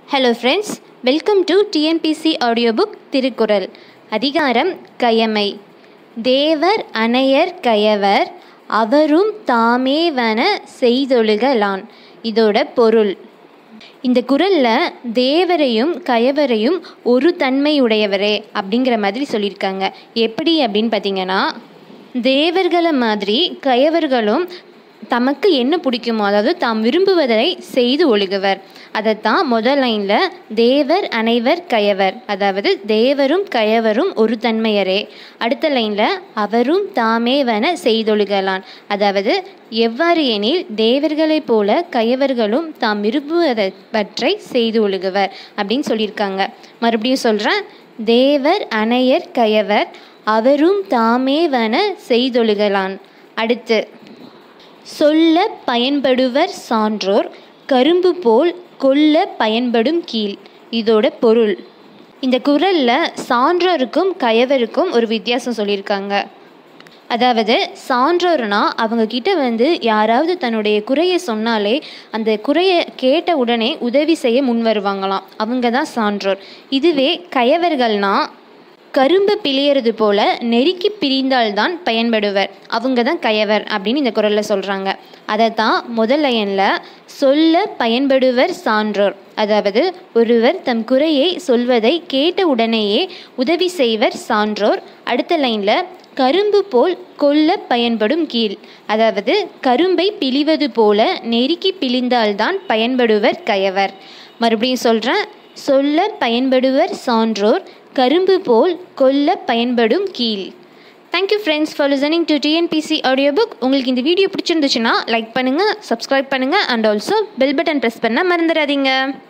hello friends welcome to TNPSC audio book Thirukkural அதிகாரம் கயமை தேவர் அணையர் கயவர் அவரும் தாமேவன செய்தொழுகலான் இதோட பொருள் இந்த குரலில் தேவரையும் கயவரையும் ஒரு தன்மையுடையவரே அப்படிங்கிற மாதிரி சொல்லியிருக்காங்க எப்படி அப்படின்னு பார்த்தீங்கன்னா தேவர்களை மாதிரி கயவர்களும் தமக்கு என்ன பிடிக்குமோ அதாவது தாம் விரும்புவதை செய்து ஒழுகுவர் அதைத்தான் முதல் லைனில் தேவர் அனைவர் கயவர் அதாவது தேவரும் கயவரும் ஒரு தன்மையரே அடுத்த லைனில் அவரும் தாமேவன செய்தொழுகலான் அதாவது எவ்வாறு எனில் தேவர்களைப் போல கயவர்களும் தாம் விரும்புவதை செய்து ஒழுகுவர் அப்படின்னு சொல்லியிருக்காங்க மறுபடியும் சொல்கிறேன் தேவர் அணையர் கயவர் அவரும் தாமேவன செய்தொழுகலான் அடுத்து சொல்ல பயன்படுவர் சான்றோர் கரும்பு போல் கொல்ல பயன்படும் கீழ் இதோட பொருள் இந்த குரலில் சான்றோருக்கும் கயவருக்கும் ஒரு வித்தியாசம் சொல்லியிருக்காங்க அதாவது சான்றோர்னா அவங்க கிட்ட வந்து யாராவது தன்னுடைய குறையை சொன்னாலே அந்த குறையை கேட்ட உடனே உதவி செய்ய முன் வருவாங்களாம் அவங்க தான் சான்றோர் இதுவே கயவர்கள்னா கரும்பு பிழியறது போல நெருக்கி பிரிந்தால்தான் பயன்படுவர் அவங்க தான் கயவர் அப்படின்னு இந்த குரலில் சொல்கிறாங்க அதை தான் முதல் லைனில் சொல்ல பயன்படுவர் சான்றோர் அதாவது ஒருவர் தம் குறையை சொல்வதை கேட்ட உடனேயே உதவி செய்வர் சான்றோர் அடுத்த லைனில் கரும்பு போல் கொல்ல பயன்படும் கீழ் அதாவது கரும்பை பிழிவது போல நெருக்கி பிழிந்தால்தான் பயன்படுவர் கயவர் மறுபடியும் சொல்கிறேன் சொல்ல பயன்படுவர் சான்றோர் கரும்பு போல் கொல்ல பயன்படும் கீழ் thank you friends for listening to TNPSC audio book உங்களுக்கு இந்த வீடியோ பிடிச்சிருந்துச்சுன்னா லைக் பண்ணுங்கள் சப்ஸ்கிரைப் பண்ணுங்கள் and also bell button press பண்ண மறந்துடாதீங்க